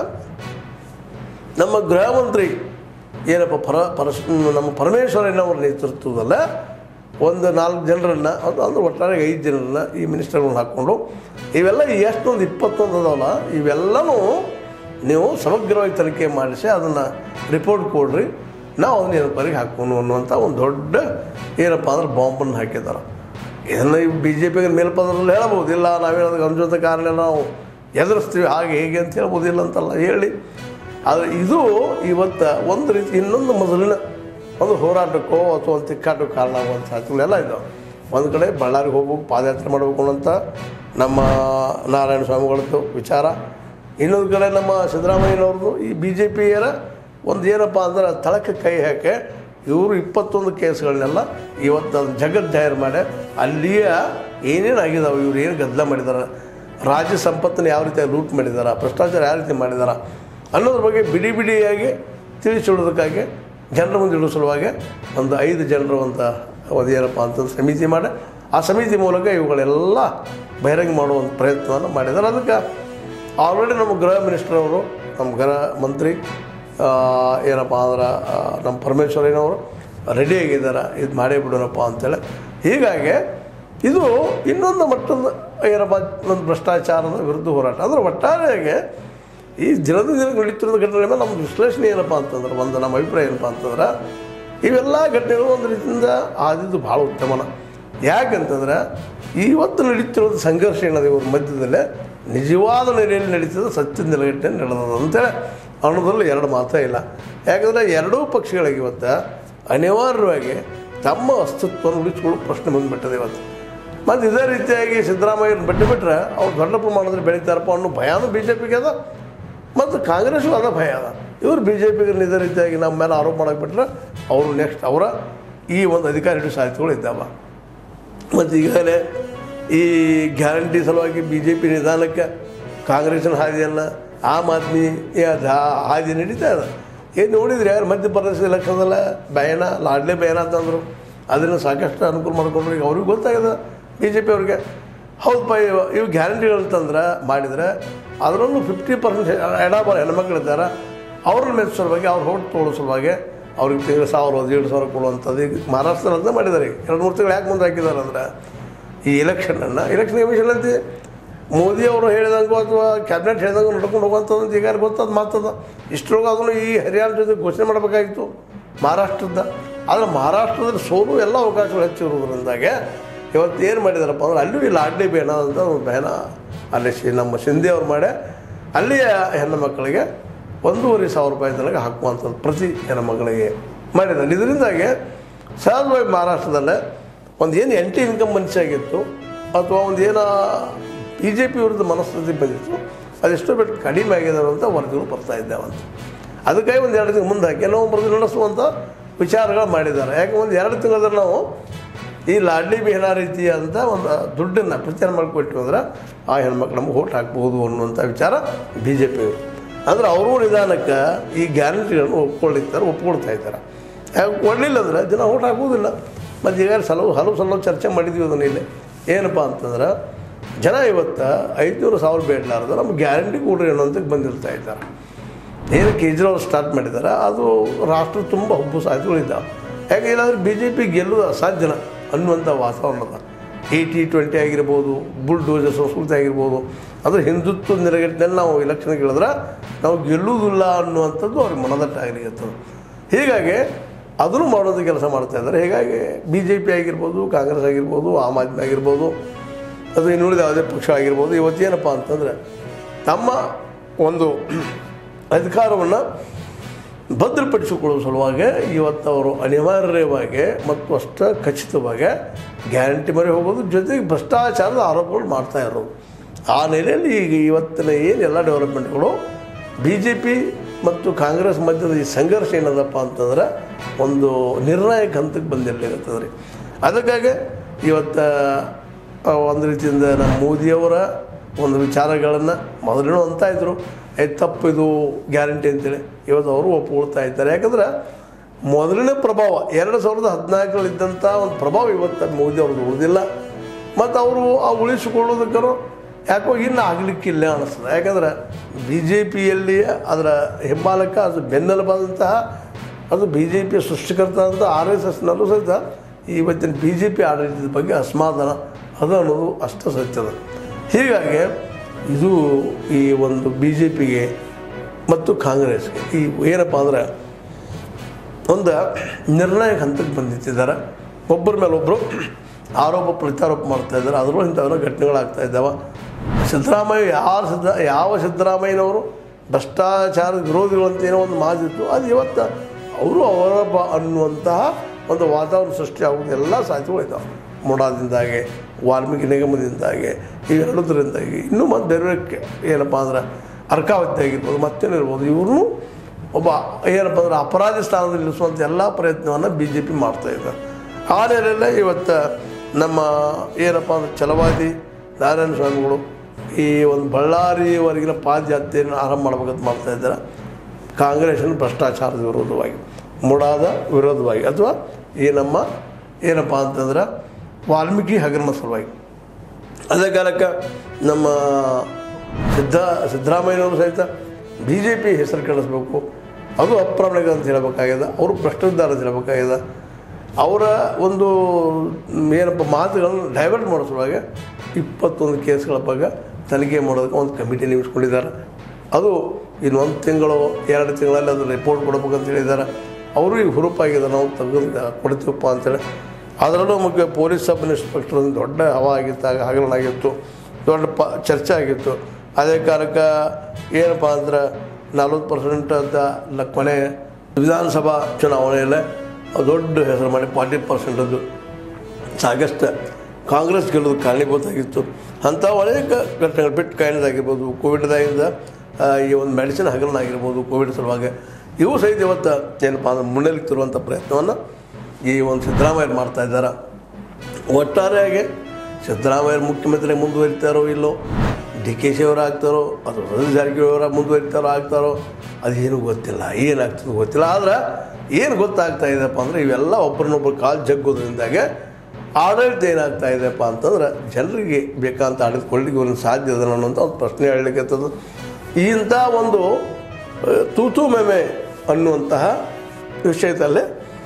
ನಮ್ಮ ಗೃಹ ಮಂತ್ರಿ ಏನಪ್ಪ ಪರ ಪರಸ್ ನಮ್ಮ ಪರಮೇಶ್ವರನವರ ನೇತೃತ್ವದಲ್ಲ ಒಂದು ನಾಲ್ಕು ಜನರನ್ನು ಅದು ಅಂದ್ರೆ ಒಟ್ಟಾರೆ ಐದು ಜನರನ್ನ ಈ ಮಿನಿಸ್ಟರ್ಗಳನ್ನ ಹಾಕ್ಕೊಂಡು ಇವೆಲ್ಲ ಎಷ್ಟೊಂದು ಇಪ್ಪತ್ತೊಂದು ಅದಾವಲ್ಲ ಇವೆಲ್ಲನೂ ನೀವು ಸಮಗ್ರವಾಗಿ ತನಿಖೆ ಮಾಡಿಸಿ ಅದನ್ನು ರಿಪೋರ್ಟ್ ಕೊಡ್ರಿ ನಾವು ಅದನ್ನ ಎನ್ಕ್ವೈರಿಗೆ ಹಾಕ್ಕೊಂಡು ಅನ್ನುವಂಥ ಒಂದು ದೊಡ್ಡ ಏನಪ್ಪ ಅಂದ್ರೆ ಬಾಂಬನ್ನು ಹಾಕಿದ್ದಾರೆ ಇದನ್ನು ಈ ಬಿ ಜೆ ಪಿಗೆ ಮೇಲ್ಪದರಲ್ಲಿ ಹೇಳ್ಬೋದು ಇಲ್ಲ ನಾವೇನೋದಕ್ಕೆ ಅಂಜುವಂಥ ಕಾರಣ ನಾವು ಎದುರಿಸ್ತೀವಿ ಹಾಗೆ ಹೇಗೆ ಅಂತ ಹೇಳ್ಬೋದಿಲ್ಲ ಅಂತಲ್ಲ ಹೇಳಿ ಆದರೆ ಇದು ಇವತ್ತು ಒಂದು ರೀತಿ ಇನ್ನೊಂದು ಮೊದಲಿನ ಒಂದು ಹೋರಾಟಕ್ಕೋ ಅಥವಾ ಒಂದು ತಿಕ್ಕಾಟಕ್ಕೋ ಕಾರಣ ಆಗುವಂಥ ಸಾಧ್ಯತೆಗಳೆಲ್ಲ ಇದ್ದಾವೆ ಒಂದು ಕಡೆ ಬಳ್ಳಾರಿಗೆ ಹೋಗ್ಬೇಕು ಪಾದಯಾತ್ರೆ ಮಾಡಬೇಕು ಅನ್ನೋಂಥ ನಮ್ಮ ನಾರಾಯಣ ಸ್ವಾಮಿಗಳದ್ದು ವಿಚಾರ ಇನ್ನೊಂದು ಕಡೆ ನಮ್ಮ ಸಿದ್ದರಾಮಯ್ಯನವ್ರದ್ದು ಈ ಬಿ ಜೆ ಪಿಯರ ಒಂದು ಏನಪ್ಪ ಅಂದ್ರೆ ತಳಕ್ಕೆ ಕೈ ಹಾಕಿ ಇವರು ಇಪ್ಪತ್ತೊಂದು ಕೇಸ್ಗಳನ್ನೆಲ್ಲ ಇವತ್ತು ಅದು ಜಗತ್ ಜಾಹಿರ್ ಮಾಡಿ ಅಲ್ಲಿಯ ಏನೇನು ಆಗಿದಾವೆ ಇವ್ರು ಏನು ಗದ್ದಲ ಮಾಡಿದ್ದಾರೆ ರಾಜ್ಯ ಸಂಪತ್ತನ್ನು ಯಾವ ರೀತಿಯಾಗಿ ಲೂಟ್ ಮಾಡಿದ್ದಾರೆ ಭ್ರಷ್ಟಾಚಾರ ಯಾವ ರೀತಿ ಮಾಡಿದ್ದಾರೆ ಅನ್ನೋದ್ರ ಬಗ್ಗೆ ಬಿಡಿ ಬಿಡಿಯಾಗಿ ತಿಳಿಸಿಡೋದಕ್ಕಾಗಿ ಜನರ ಮುಂದೆ ಇಡೋ ಸಲುವಾಗಿ ಒಂದು ಐದು ಜನರು ಅಂತ ಒಂದು ಏನಪ್ಪ ಅಂತ ಸಮಿತಿ ಮಾಡಿ ಆ ಸಮಿತಿ ಮೂಲಕ ಇವುಗಳೆಲ್ಲ ಬಹಿರಂಗ ಮಾಡುವಂಥ ಪ್ರಯತ್ನವನ್ನು ಮಾಡಿದ್ದಾರೆ ಅದಕ್ಕೆ ಆಲ್ರೆಡಿ ನಮ್ಮ ಗೃಹ ಮಿನಿಸ್ಟರ್ ಅವರು ನಮ್ಮ ಗೃಹ ಮಂತ್ರಿ ಆ, ಏನಪ್ಪ ಅಂದ್ರೆ ಆ, ನಮ್ಮ ಪರಮೇಶ್ವರಯ್ಯನವರು ರೆಡಿ ಆಗಿದ್ದಾರೆ ಇದು ಮಾಡೇ ಬಿಡೋಣಪ್ಪ ಅಂತೇಳಿ ಹೀಗಾಗಿ ಇದು ಇನ್ನೊಂದು ಮಟ್ಟದ ಏನಪ್ಪ ಒಂದು ಭ್ರಷ್ಟಾಚಾರದ ವಿರುದ್ಧ ಹೋರಾಟ ಅಂದರೆ ಒಟ್ಟಾರೆಯಾಗಿ ಈ ದಿನದ ದಿನ ನಡೀತಿರೋದು ಘಟನೆ ಮೇಲೆ ನಮ್ಮ ವಿಶ್ಲೇಷಣೆ ಏನಪ್ಪ ಅಂತಂದ್ರೆ ಒಂದು ನಮ್ಮ ಅಭಿಪ್ರಾಯ ಏನಪ್ಪ ಅಂತಂದ್ರೆ ಇವೆಲ್ಲ ಘಟನೆಗಳು ಒಂದು ರೀತಿಯಿಂದ ಆದಿದ್ದು ಭಾಳ ಉತ್ತಮನ ಯಾಕಂತಂದ್ರೆ ಇವತ್ತು ನಡೀತಿರೋದು ಸಂಘರ್ಷ ಏನದ ಇವ್ರ ಮಧ್ಯದಲ್ಲೇ ನಿಜವಾದ ನೆಲೆಯಲ್ಲಿ ನಡೀತದೆ ಸತ್ಯದ ನೆಲೆಗಟ್ಟೆ ನಡೆದದ ಅಂತೇಳಿ ಅನ್ನೋದ್ರಲ್ಲಿ ಎರಡು ಮಾತೇ ಇಲ್ಲ ಯಾಕಂದರೆ ಎರಡೂ ಪಕ್ಷಗಳಿಗೆ ಇವತ್ತು ಅನಿವಾರ್ಯವಾಗಿ ತಮ್ಮ ಅಸ್ತಿತ್ವವನ್ನು ಉಳಿಸ್ಕೊಳ್ಳೋ ಪ್ರಶ್ನೆ ಬಂದುಬಿಟ್ಟದೆ ಇವತ್ತು ಮತ್ತು ಇದೇ ರೀತಿಯಾಗಿ ಸಿದ್ದರಾಮಯ್ಯನ ಬಿಟ್ಟು ಬಿಟ್ಟರೆ ಅವ್ರು ದೊಡ್ಡ ಪ್ರಮಾಣದಲ್ಲಿ ಬೆಳೀತಾರಪ್ಪ ಅನ್ನೋ ಭಯನೂ ಬಿ ಜೆ ಪಿಗೆ ಅದ ಮತ್ತು ಕಾಂಗ್ರೆಸ್ಗೂ ಅದ ಭಯ ಅದ ಇವರು ಬಿ ಜೆ ಪಿಗೆ ಇದೇ ರೀತಿಯಾಗಿ ನಮ್ಮ ಮೇಲೆ ಆರೋಪ ಮಾಡಕ್ಕೆ ಬಿಟ್ರೆ ಅವರು ನೆಕ್ಸ್ಟ್ ಅವರ ಈ ಒಂದು ಅಧಿಕಾರ ಹಿಡಿಯೋ ಸಾಧ್ಯತೆಗಳು ಇದ್ದಾವ ಮತ್ತು ಈಗಾಗಲೇ ಈ ಗ್ಯಾರಂಟಿ ಸಲುವಾಗಿ ಬಿ ಜೆ ಪಿ ನಿಧಾನಕ್ಕೆ ಕಾಂಗ್ರೆಸ್ಸಿನ ಹಾದಿಯನ್ನು ಆಮ್ ಆದ್ಮಿ ಯಾ- ಆ ಹಾದಿ ನಡೀತಾ ಇದೆ ಏನು ನೋಡಿದ್ರೆ ಯಾರು ಮಧ್ಯಪ್ರದೇಶ ಎಲೆಕ್ಷನ್ದಲ್ಲ ಬ್ಯಾನ ಲಾಡ್ಲೆ ಬ್ಯಾನ ಅಂತಂದರು ಅದನ್ನು ಸಾಕಷ್ಟು ಅನುಕೂಲ ಮಾಡ್ಕೊಂಡ್ರು ಈಗ ಅವ್ರಿಗೆ ಗೊತ್ತಾಗಿದೆ ಬಿ ಜೆ ಪಿ ಅವ್ರಿಗೆ ಹೌದಪ್ಪ ಇವು ಇವು ಗ್ಯಾರಂಟಿಗಳು ತಂದ್ರೆ ಮಾಡಿದರೆ ಅದರಲ್ಲೂ ಫಿಫ್ಟಿ ಪರ್ಸೆಂಟ್ ಎಡಬಾರ ಹೆಣ್ಮಕ್ಳಿದ್ದಾರೆ ಅವ್ರನ್ನ ಮೆಚ್ಚೋ ಸಲುವಾಗಿ ಅವ್ರು ಹೋಟ್ ತೊಗೊಳ್ಳೋ ಸಲುವಾಗಿ ಅವ್ರಿಗೆ ತಿಂಗಳು ಸಾವಿರ ಎರಡು ಸಾವಿರ ಕೊಡುವಂಥದ್ದು ಈಗ ಮಹಾರಾಷ್ಟ್ರದಲ್ಲಿ ಅಂತ ಮಾಡಿದ್ದಾರೆ ಈಗ ಎರಡು ಮೂರು ತಿಂಗಳು ಯಾಕೆ ಮುಂದೆ ಹಾಕಿದ್ದಾರೆ ಅಂದ್ರೆ ಈ ಎಲೆಕ್ಷನನ್ನು ಎಲೆಕ್ಷನ್ ಕಮಿಷನ್ ಅಂತ ಮೋದಿ ಅವರು ಹೇಳಿದಂಗೂ ಅಥವಾ ಕ್ಯಾಬಿನೆಟ್ ಹೇಳಿದಂಗೂ ನಡ್ಕೊಂಡು ಹೋಗುವಂಥದ್ದು ಈಗ ಗೊತ್ತದ ಮಾತದ ಇಷ್ಟರೊಳಗೆ ಅದನ್ನು ಈ ಹರಿಯಾಣ ಜೊತೆ ಘೋಷಣೆ ಮಾಡಬೇಕಾಗಿತ್ತು ಮಹಾರಾಷ್ಟ್ರದ ಆದರೆ ಮಹಾರಾಷ್ಟ್ರದಲ್ಲಿ ಸೋಲು ಎಲ್ಲ ಅವಕಾಶಗಳು ಹೆಚ್ಚಿರುವುದರಿಂದಾಗೆ ಇವತ್ತು ಏನು ಮಾಡಿದಾರಪ್ಪ ಅಂದ್ರೆ ಅಲ್ಲೂ ಈ ಲಾಡ್ಲಿ ಬೇನ ಅಂತ ಒಂದು ಬೇನ ಅಲ್ಲಿ ಶಿ ನಮ್ಮ ಶಿಂದೆ ಅವ್ರು ಮಾಡಿ ಅಲ್ಲಿಯ ಹೆಣ್ಣು ಮಕ್ಕಳಿಗೆ ಒಂದೂವರೆ ಸಾವಿರ ರೂಪಾಯಿ ತನಕ ಹಾಕುವಂಥದ್ದು ಪ್ರತಿ ಹೆಣ್ಣುಮಕ್ಕಳಿಗೆ ಮಾಡಿದ್ದಾರೆ ಇದರಿಂದಾಗಿ ಸಹಜವಾಗಿ ಮಹಾರಾಷ್ಟ್ರದಲ್ಲೇ ಒಂದು ಏನು ಎಂಟಿ ಇನ್ಕಮ್ ಮನುಷ್ಯ ಆಗಿತ್ತು ಅಥವಾ ಒಂದು ಏನೋ ಬಿ ಜೆ ಪಿ ವಿರುದ್ಧ ಮನಸ್ಥಿತಿ ಬಂದಿತ್ತು ಅದೆಷ್ಟೋ ಬಿಟ್ಟು ಕಡಿಮೆ ಆಗಿದಾವೆ ಅಂತ ವರದಿಗಳು ಬರ್ತಾ ಇದ್ದಾವಂತ ಅದಕ್ಕಾಗಿ ಒಂದು ಎರಡು ತಿಂಗಳು ಮುಂದೆ ಹಾಕಿ ನಾವು ಬರೆದು ನಡೆಸುವಂಥ ವಿಚಾರಗಳು ಮಾಡಿದ್ದಾರೆ ಯಾಕೆ ಒಂದು ಎರಡು ತಿಂಗಳಲ್ಲಿ ನಾವು ಈ ಲಾಡ್ಲಿ ಬಿಹನ ರೀತಿ ಅಂತ ಒಂದು ದುಡ್ಡನ್ನು ಪ್ರಚಾರ ಮಾಡಿಕೊಟ್ಟು ಅಂದ್ರೆ ಆ ಹೆಣ್ಮಕ್ಳು ನಮ್ಗೆ ಓಟ್ ಹಾಕ್ಬೋದು ಅನ್ನುವಂಥ ವಿಚಾರ ಬಿ ಜೆ ಪಿಯವರು ಅಂದ್ರೆ ಅವರು ನಿಧಾನಕ್ಕೆ ಈ ಗ್ಯಾರಂಟಿಗಳನ್ನು ಒಪ್ಕೊಳ್ಳಿರ್ತಾರೆ ಒಪ್ಕೊಳ್ತಾ ಇದ್ದಾರೆ ಯಾಕೆ ಕೊಡಲಿಲ್ಲ ಅಂದರೆ ಜನ ಓಟ್ ಹಾಕೋದಿಲ್ಲ ಮತ್ತು ಈಗ ಸಲವು ಹಲವು ಸಲ ಚರ್ಚೆ ಮಾಡಿದ್ವಿ ಅದನ್ನ ಇಲ್ಲಿ ಏನಪ್ಪ ಅಂತಂದ್ರೆ ಜನ ಇವತ್ತು ಐದುನೂರು ಸಾವಿರ ಬೇಡಲಾರ್ದು ನಮ್ಗೆ ಗ್ಯಾರಂಟಿ ಕೊಡ್ರಿ ಅನ್ನೋಂತಕ್ಕೆ ಬಂದಿರ್ತಾ ಇದ್ದಾರೆ ಏನು ಕೇಜ್ರಿವಾಲ್ ಸ್ಟಾರ್ಟ್ ಮಾಡಿದ್ದಾರೆ ಅದು ರಾಷ್ಟ್ರ ತುಂಬ ಹುಬ್ಬು ಸಾಧ್ಯತೆಗಳಿದ್ದಾವೆ ಯಾಕೆ ಇಲ್ಲಾಂದ್ರೆ ಬಿ ಜೆ ಪಿ ಗೆಲ್ಲೋದು ಅಸಾಧ್ಯನ ಅನ್ನುವಂಥ ವಾತಾವರಣದ ಏಯ್ಟಿ ಟ್ವೆಂಟಿ ಆಗಿರ್ಬೋದು ಬುಲ್ಡೋಜರ್ ಸಂಸ್ಕೃತಿ ಆಗಿರ್ಬೋದು ಅಂದರೆ ಹಿಂದುತ್ವ ನೆಲೆಗಟ್ಟಿನಲ್ಲಿ ನಾವು ಎಲೆಕ್ಷನ್ಗೆ ಹೇಳಿದ್ರೆ ನಾವು ಗೆಲ್ಲುವುದಿಲ್ಲ ಅನ್ನುವಂಥದ್ದು ಅವ್ರಿಗೆ ಮನದಟ್ಟಾಗಲಿರ್ತದೆ ಹೀಗಾಗಿ ಅದನ್ನು ಮಾಡೋದು ಕೆಲಸ ಮಾಡ್ತಾ ಇದ್ದಾರೆ ಹೀಗಾಗಿ ಬಿ ಜೆ ಪಿ ಆಗಿರ್ಬೋದು ಕಾಂಗ್ರೆಸ್ ಆಗಿರ್ಬೋದು ಆಮ್ ಆದ್ಮಿ ಆಗಿರ್ಬೋದು ಅದು ಇನ್ನುಳಿದ ಯಾವುದೇ ಪಕ್ಷ ಆಗಿರ್ಬೋದು ಇವತ್ತೇನಪ್ಪ ಅಂತಂದರೆ ತಮ್ಮ ಒಂದು ಅಧಿಕಾರವನ್ನು ಭದ್ರಪಡಿಸಿಕೊಳ್ಳುವ ಸಲುವಾಗಿ ಇವತ್ತು ಅವರು ಅನಿವಾರ್ಯವಾಗಿ ಮತ್ತು ಅಷ್ಟ ಖಚಿತವಾಗಿ ಗ್ಯಾರಂಟಿ ಮರೆ ಹೋಗೋದು ಜೊತೆಗೆ ಭ್ರಷ್ಟಾಚಾರದ ಆರೋಪಗಳು ಮಾಡ್ತಾ ಇರೋದು ಆ ನೆಲೆಯಲ್ಲಿ ಈಗ ಇವತ್ತಿನ ಏನು ಎಲ್ಲ ಡೆವಲಪ್ಮೆಂಟ್ಗಳು ಬಿ ಜೆ ಪಿ ಮತ್ತು ಕಾಂಗ್ರೆಸ್ ಮಧ್ಯದ ಈ ಸಂಘರ್ಷ ಏನದಪ್ಪ ಅಂತಂದ್ರೆ ಒಂದು ನಿರ್ಣಾಯಕ ಹಂತಕ್ಕೆ ಬಂದಿರಲಿಕ್ಕತ್ತದ ರೀ ಅದಕ್ಕಾಗಿ ಇವತ್ತು ಆ, ಒಂದು ರೀತಿಯಿಂದ ನಮ್ಮ ಮೋದಿಯವರ ಒಂದು ವಿಚಾರಗಳನ್ನು ಮೊದಲೇನೋ ಅಂತ ಇದ್ರು ಏ ತಪ್ಪು ಇದು ಗ್ಯಾರಂಟಿ ಅಂತೇಳಿ ಇವತ್ತು ಅವರು ಒಪ್ಕೊಳ್ತಾ ಇದ್ದಾರೆ ಯಾಕಂದ್ರೆ ಮೊದಲನೇ ಪ್ರಭಾವ ಎರಡು ಸಾವಿರದ ಹದಿನಾಲ್ಕರಲ್ಲಿದ್ದಂಥ ಒಂದು ಪ್ರಭಾವ ಇವತ್ತು ಮೋದಿ ಅವ್ರದ್ದು ಉಳಿದಿಲ್ಲ ಮತ್ತು ಅವರು ಆ ಉಳಿಸಿಕೊಳ್ಳೋದಕ್ಕೂ ಯಾಕೋ ಇನ್ನು ಆಗಲಿಕ್ಕಿಲ್ಲ ಅನಿಸ್ತದೆ ಯಾಕಂದ್ರೆ ಬಿ ಜೆ ಪಿಯಲ್ಲಿ ಅದರ ಹಿಂಬಾಲಕ ಅದು ಬೆನ್ನೆಲುಬಾದಂತಹ ಅದು ಬಿ ಜೆ ಪಿಯ ಸೃಷ್ಟಿಕರ್ತ ಅಂತ ಆರ್ ಎಸ್ ಎಸ್ನಲ್ಲೂ ಸಹಿತ ಇವತ್ತಿನ ಬಿ ಜೆ ಪಿ ಆಡಳಿತದ ಬಗ್ಗೆ ಅಸಮಾಧಾನ ಅದು ಅನ್ನೋದು ಅಷ್ಟು ಸತ್ಯದ ಹೀಗಾಗಿ ಇದು ಈ ಒಂದು ಬಿ ಜೆ ಪಿಗೆ ಮತ್ತು ಕಾಂಗ್ರೆಸ್ಗೆ ಈ ಏನಪ್ಪ ಅಂದ್ರೆ ಒಂದು ನಿರ್ಣಾಯಕ ಹಂತಕ್ಕೆ ಬಂದಿತ್ತಿದ್ದಾರೆ ಒಬ್ಬರ ಮೇಲೆ ಒಬ್ಬರು ಆರೋಪ ಪ್ರತ್ಯಾರೋಪ ಮಾಡ್ತಾ ಇದ್ದಾರೆ ಅದರಲ್ಲೂ ಇಂಥವೆಲ್ಲ ಘಟನೆಗಳಾಗ್ತಾ ಇದ್ದಾವೆ ಸಿದ್ದರಾಮಯ್ಯ ಯಾರು ಸಿದ್ದ ಯಾವ ಸಿದ್ದರಾಮಯ್ಯನವರು ಭ್ರಷ್ಟಾಚಾರದ ವಿರೋಧಿಗಳು ಅಂತ ಏನೋ ಒಂದು ಮಾತಿತ್ತು ಅದು ಇವತ್ತು ಅವರು ಅವರೊಬ್ಬ ಅನ್ನುವಂತಹ ಒಂದು ವಾತಾವರಣ ಸೃಷ್ಟಿ ಆಗೋದು ಎಲ್ಲ ಸಾಧ್ಯತೆಗಳಿದ್ದಾವೆ ಮೊಡಾದಿಂದಾಗೆ ವಾಲ್ಮೀಕಿ ನಿಗಮದಿಂದಾಗಿ ಇವೆರಡರಿಂದಾಗಿ ಇನ್ನೂ ಮತ್ತು ಬೇರೆ ಬೇರೆ ಏನಪ್ಪ ಅಂದ್ರೆ ಅರ್ಕಾವತಿ ಆಗಿರ್ಬೋದು ಮತ್ತೇನಿರ್ಬೋದು ಇವರು ಒಬ್ಬ ಏನಪ್ಪ ಅಂದ್ರೆ ಅಪರಾಧಿ ಸ್ಥಾನದಲ್ಲಿ ನಿಲ್ಲಿಸುವಂಥ ಎಲ್ಲ ಪ್ರಯತ್ನವನ್ನು ಬಿ ಜೆ ಪಿ ಮಾಡ್ತಾ ಇದ್ದಾರೆ ಆ ನೆಲೆಯಲ್ಲೇ ಇವತ್ತು ನಮ್ಮ ಏನಪ್ಪ ಅಂದ್ರೆ ಛಲವಾದಿ ನಾರಾಯಣ ಸ್ವಾಮಿಗಳು ಈ ಒಂದು ಬಳ್ಳಾರಿವರೆಗಿನ ಪಾದಯಾತ್ರೆಯನ್ನು ಆರಂಭ ಮಾಡ್ಬೇಕಂತ ಮಾಡ್ತಾ ಇದ್ದಾರೆ ಕಾಂಗ್ರೆಸ್ನ ಭ್ರಷ್ಟಾಚಾರದ ವಿರೋಧವಾಗಿ ಮುಡಾದ ವಿರೋಧವಾಗಿ ಅಥವಾ ಈ ನಮ್ಮ ಏನಪ್ಪ ಅಂತಂದ್ರೆ ವಾಲ್ಮೀಕಿ ಹಗರಣ ಸಲುವಾಗಿ ಅದೇ ಕಾಲಕ್ಕೆ ನಮ್ಮ ಸಿದ್ದ ಸಿದ್ದರಾಮಯ್ಯನವರು ಸಹಿತ ಬಿ ಜೆ ಪಿ ಹೆಸರು ಕೆಡಿಸ್ಬೇಕು ಅದು ಅಪ್ರಾಮಾಣಿಕ ಅಂತ ಹೇಳಬೇಕಾಗ್ಯದ ಅವರು ಭ್ರಷ್ಟಾಚಾರ ಅಂತ ಹೇಳಬೇಕಾಗ್ಯದ ಅವರ ಒಂದು ಏನಪ್ಪ ಮಾತುಗಳನ್ನು ಡೈವರ್ಟ್ ಮಾಡೋ ಸಲುವಾಗಿ ಇಪ್ಪತ್ತೊಂದು ಕೇಸ್ಗಳ ಬಗ್ಗೆ ತನಿಖೆ ಮಾಡೋದಕ್ಕೆ ಒಂದು ಕಮಿಟಿ ನೇಮಿಸ್ಕೊಂಡಿದ್ದಾರೆ ಅದು ಇನ್ನು ಒಂದು ತಿಂಗಳು ಎರಡು ತಿಂಗಳಲ್ಲಿ ಅದು ರಿಪೋರ್ಟ್ ಕೊಡ್ಬೇಕಂತ ಹೇಳಿದ್ದಾರೆ ಅವರು ಈಗ ಹುರುಪಾಗಿದೆ ನಾವು ತೆಗೆದು ಕೊಡ್ತೀವಪ್ಪ ಅಂತೇಳಿ ಅದರಲ್ಲೂ ಮುಖ್ಯ ಪೊಲೀಸ್ ಸಬ್ ಇನ್ಸ್ಪೆಕ್ಟರ್ ಒಂದು ದೊಡ್ಡ ಹವಾ ಆಗಿತ್ತು ಆಗ ಹಗರಣ ಆಗಿತ್ತು ದೊಡ್ಡ ಪ ಚರ್ಚೆ ಆಗಿತ್ತು ಅದೇ ಕಾಲಕ್ಕೆ ಏನಪ್ಪ ಅಂದ್ರೆ ನಲ್ವತ್ತು ಪರ್ಸೆಂಟ್ ಅಂತ ಲ- ಕೊನೆ ವಿಧಾನಸಭಾ ಚುನಾವಣೆಯಲ್ಲೇ ದೊಡ್ಡ ಹೆಸರು ಮಾಡಿ ಫಾರ್ಟಿ ಪರ್ಸೆಂಟದ್ದು ಸಾಕಷ್ಟು ಕಾಂಗ್ರೆಸ್ ಗೆಲ್ಲೋದು ಕಾರಣೀಭೂತಾಗಿತ್ತು ಅಂಥ ಅನೇಕ ಘಟನೆಗಳು ಬಿಟ್ಟು ಕಾಯಿಲೆದಾಗಿರ್ಬೋದು ಕೋವಿಡ್ದಾಗಿಂದ ಆ, ಈ ಒಂದು ಮೆಡಿಸಿನ್ ಹಗರಣ ಆಗಿರ್ಬೋದು ಕೋವಿಡ್ ಸಲುವಾಗಿ ಇವು ಸಹಿತ ಇವತ್ತು ಏನಪ್ಪ ಅಂದ್ರೆ ಮುನ್ನೆಲೆಗೆ ತರುವಂಥ ಪ್ರಯತ್ನವನ್ನು ಈ ಒಂದು ಸಿದ್ದರಾಮಯ್ಯ ಮಾಡ್ತಾ ಇದ್ದಾರೆ ಒಟ್ಟಾರೆಯಾಗಿ ಸಿದ್ದರಾಮಯ್ಯ ಮುಖ್ಯಮಂತ್ರಿ ಮುಂದುವರಿತಾರೋ ಇಲ್ಲೋ ಡಿ ಕೆ ಶಿ ಅವರು ಆಗ್ತಾರೋ ಅದು ಸತೀಶ್ ಜಾರಕಿಹೊಳಿ ಅವರ ಮುಂದುವರಿತಾರೋ ಆಗ್ತಾರೋ ಅದೇನು ಗೊತ್ತಿಲ್ಲ ಏನಾಗ್ತದೆ ಗೊತ್ತಿಲ್ಲ ಆದ್ರೆ ಏನು ಗೊತ್ತಾಗ್ತಾ ಇದೆಯಪ್ಪ ಅಂದರೆ ಇವೆಲ್ಲ ಒಬ್ಬರನ್ನೊಬ್ಬರು ಕಾಲು ಜಗ್ಗೋದ್ರಿಂದಾಗೆ ಆಡಳಿತ ಏನಾಗ್ತಾ ಇದೆಯಪ್ಪ ಅಂತಂದ್ರೆ ಜನರಿಗೆ ಬೇಕಂತ ಆಡಳಿತ ಕೊಡ್ಲಿಕ್ಕೆ ಇವ್ರನ್ನ ಸಾಧ್ಯ ಇದೆ ಅನ್ನೋಂಥ ಒಂದು ಪ್ರಶ್ನೆ ಹೇಳಲಿಕ್ಕೆ ಇಂಥ ಒಂದು ಆ, ತೂತು ಮೇಮೆ ಅನ್ನುವಂತಹ ವಿಷಯದಲ್ಲೇ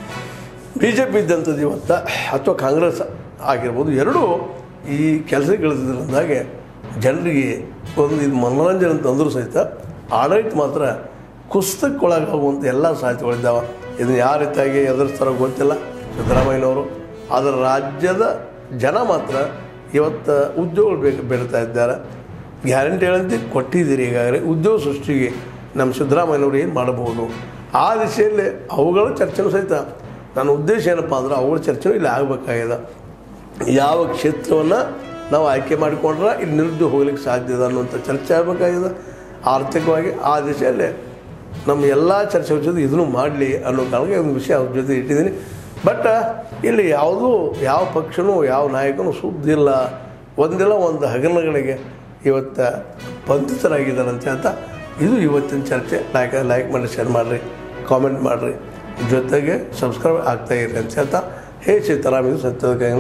ಬಿ ಜೆ ಪಿ ಇದ್ದಂಥದ್ದು ಇವತ್ತು ಅಥವಾ ಕಾಂಗ್ರೆಸ್ ಆಗಿರ್ಬೋದು ಎರಡೂ ಈ ಕೆಲಸಗಳಿದ್ದರಿಂದಾಗೆ ಜನರಿಗೆ ಒಂದು ಇದು ಮನೋರಂಜನೆ ಅಂತ ಅಂದರೂ ಸಹಿತ ಆಡಳಿತ ಮಾತ್ರ ಕುಸ್ತಕ್ಕೊಳಗಾಗುವಂಥ ಎಲ್ಲ ಸಾಧ್ಯತೆಗಳಿದ್ದಾವೆ ಇದನ್ನು ಯಾವ ರೀತಿಯಾಗಿ ಎದುರಿಸ್ತಾರೋ ಗೊತ್ತಿಲ್ಲ ಸಿದ್ದರಾಮಯ್ಯನವರು ಆದರೆ ರಾಜ್ಯದ ಜನ ಮಾತ್ರ ಇವತ್ತು ಉದ್ಯೋಗಗಳು ಬೇಕು ಬೇಡ್ತಾ ಇದ್ದಾರೆ ಗ್ಯಾರಂಟಿ ಹೇಳಂತೆ ಕೊಟ್ಟಿದ್ದೀರಿ ಈಗಾಗಲೇ ಉದ್ಯೋಗ ಸೃಷ್ಟಿಗೆ ನಮ್ಮ ಸಿದ್ದರಾಮಯ್ಯನವರು ಏನು ಮಾಡಬಹುದು ಆ ದಿಶೆಯಲ್ಲಿ ಅವುಗಳ ಚರ್ಚೆನೂ ಸಹಿತ ನನ್ನ ಉದ್ದೇಶ ಏನಪ್ಪ ಅಂದ್ರೆ ಅವುಗಳ ಚರ್ಚೆನೂ ಇಲ್ಲಿ ಆಗಬೇಕಾಗಿದೆ ಯಾವ ಕ್ಷೇತ್ರವನ್ನು ನಾವು ಆಯ್ಕೆ ಮಾಡಿಕೊಂಡ್ರೆ ಇಲ್ಲಿ ನಿರುದ್ಯೋಗ ಹೋಗ್ಲಿಕ್ಕೆ ಸಾಧ್ಯ ಇದೆ ಅನ್ನುವಂಥ ಚರ್ಚೆ ಆಗಬೇಕಾಗಿದೆ ಆರ್ಥಿಕವಾಗಿ ಆ ದಿಶೆಯಲ್ಲಿ ನಮ್ಮ ಎಲ್ಲ ಚರ್ಚೆಗಳ ಜೊತೆ ಇದನ್ನು ಮಾಡಲಿ ಅನ್ನೋ ಕಾರಣಕ್ಕೆ ಒಂದು ವಿಷಯ ಅವ್ರ ಜೊತೆ ಇಟ್ಟಿದ್ದೀನಿ ಬಟ್ ಇಲ್ಲಿ ಯಾವುದೂ ಯಾವ ಪಕ್ಷನೂ ಯಾವ ನಾಯಕನೂ ಸುದ್ದಿ ಇಲ್ಲ ಒಂದಿಲ್ಲ ಒಂದು ಹಗರಣಗಳಿಗೆ ಇವತ್ತು ಬಂಧಿತರಾಗಿದ್ದಾರೆ ಅಂತ ಹೇಳ್ತಾ ಇದು ಇವತ್ತಿನ ಚರ್ಚೆ ಲೈಕ್ ಲೈಕ್ ಮಾಡಿ ಶೇರ್ ಮಾಡಿರಿ ಕಾಮೆಂಟ್ ಮಾಡಿರಿ ಜೊತೆಗೆ ಸಬ್ಸ್ಕ್ರೈಬ್ ಆಗ್ತಾ ಇರಿ ಅಂತ ಹೇಳ್ತಾ ಹೇ ಸೀತಾರಾಮ್ ಇದು ಸತ್ಯದ ಕೈ